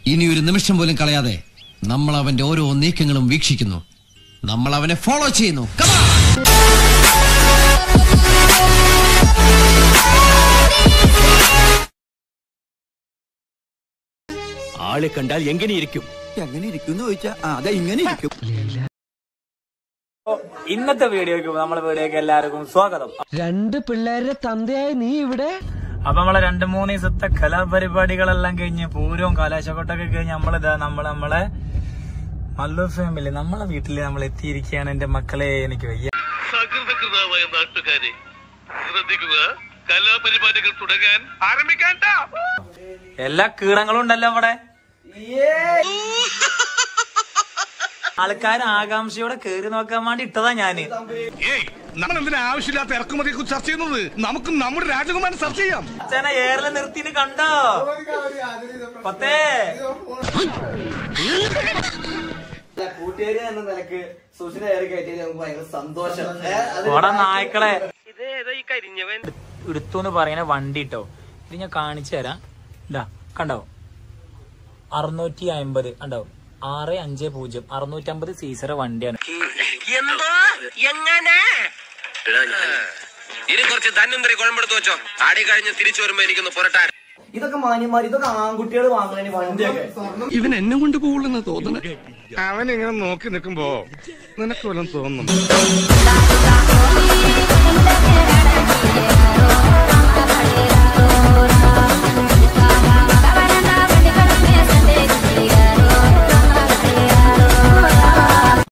ഇനി ഒരു നിമിഷം പോലും കളയാതെ നമ്മൾ അവന്റെ ഓരോ നീക്കങ്ങളും വീക്ഷിക്കുന്നു നമ്മൾ അവനെ ഫോളോ ചെയ്യുന്നു Come on! ആളെ കണ്ടാൽ എങ്ങനെയിരിക്കും എങ്ങനെ ഇരിക്കും ചോദിച്ചാ ആ, അതെ ഇങ്ങനെ ഇരിക്കും ഇന്നത്തെ വീഡിയോക്ക് നമ്മളെ വീഡിയോക്ക് എല്ലാവർക്കും സ്വാഗതം രണ്ട് പിള്ളേരുടെ തന്തയായി നീ ഇവിടെ അപ്പൊ നമ്മളെ രണ്ട് മൂന്ന് ദിവസത്തെ കലാപരിപാടികളെല്ലാം കഴിഞ്ഞ് പൂരവും കലാശക്കൊട്ടൊക്കെ കഴിഞ്ഞ് നമ്മളിതാ നമ്മൾ നമ്മളെ മല്ലൂർ ഫാമിലി നമ്മളെ വീട്ടിൽ നമ്മൾ എത്തിയിരിക്കുകയാണ് എന്റെ മക്കളെ എനിക്ക് വയ്യ സകൃതകൃതമായ നാട്ടുകാരെ ശ്രദ്ധിക്കുക കലാപരിപാടികൾ തുടങ്ങാൻ ആരംഭിക്കാൻ എല്ലാ കീടങ്ങളും ഉണ്ടല്ലോ അവിടെ ആൾക്കാർ ആകാംക്ഷയോടെ കേറി നോക്കാൻ വേണ്ടി ഇട്ടതാ ഞാന് ഏയ് നമ്മൾ എന്തിനാ ആവശ്യമില്ലാത്ത ഇറക്കുമതിയെ കുറിച്ച് ചർച്ച ചെയ്യുന്നത് നമുക്ക് നമ്മുടെ രാജകുമാരൻ ചർച്ച ചെയ്യാം അച്ഛനെ ഏറില് നിർത്തിന് കണ്ടോ പത്തേ കൂട്ടുകാരി എന്ന നിലക്ക് സുഷിനെ ഏറി കയറ്റിയത് നമുക്ക് ഭയങ്കര സന്തോഷം ഏ, അത് ഓടാ നായ്ക്കളെ എടുത്തു പറയുന്ന വണ്ടി ഇട്ടോ ഇത് ഞാൻ കാണിച്ചു തരാം ഇതാ കണ്ടോ അറുന്നൂറ്റി അമ്പത് കണ്ടോ ആറ് അഞ്ച് പൂജ്യം അറുന്നൂറ്റി അമ്പത് സീസറ വണ്ടിയാണ് ഇനി കുറച്ച് ധന്വന്തരി കുഴമ്പെടുത്ത് വെച്ചോ ആടി കഴിഞ്ഞ് തിരിച്ചു വരുമ്പോ എനിക്കൊന്ന് പുരട്ടാൻ ഇതൊക്കെ മാന്യന്മാർ ഇതൊക്കെ ആൺകുട്ടികൾ വാങ്ങണേ വണ്ടിയൊക്കെ ഇവൻ എന്നെ കൊണ്ട് പോകുള്ളെന്ന് തോന്നുന്നു അവൻ ഇങ്ങനെ നോക്കി നിൽക്കുമ്പോ നിനക്ക് വല്ലതും തോന്നുന്നു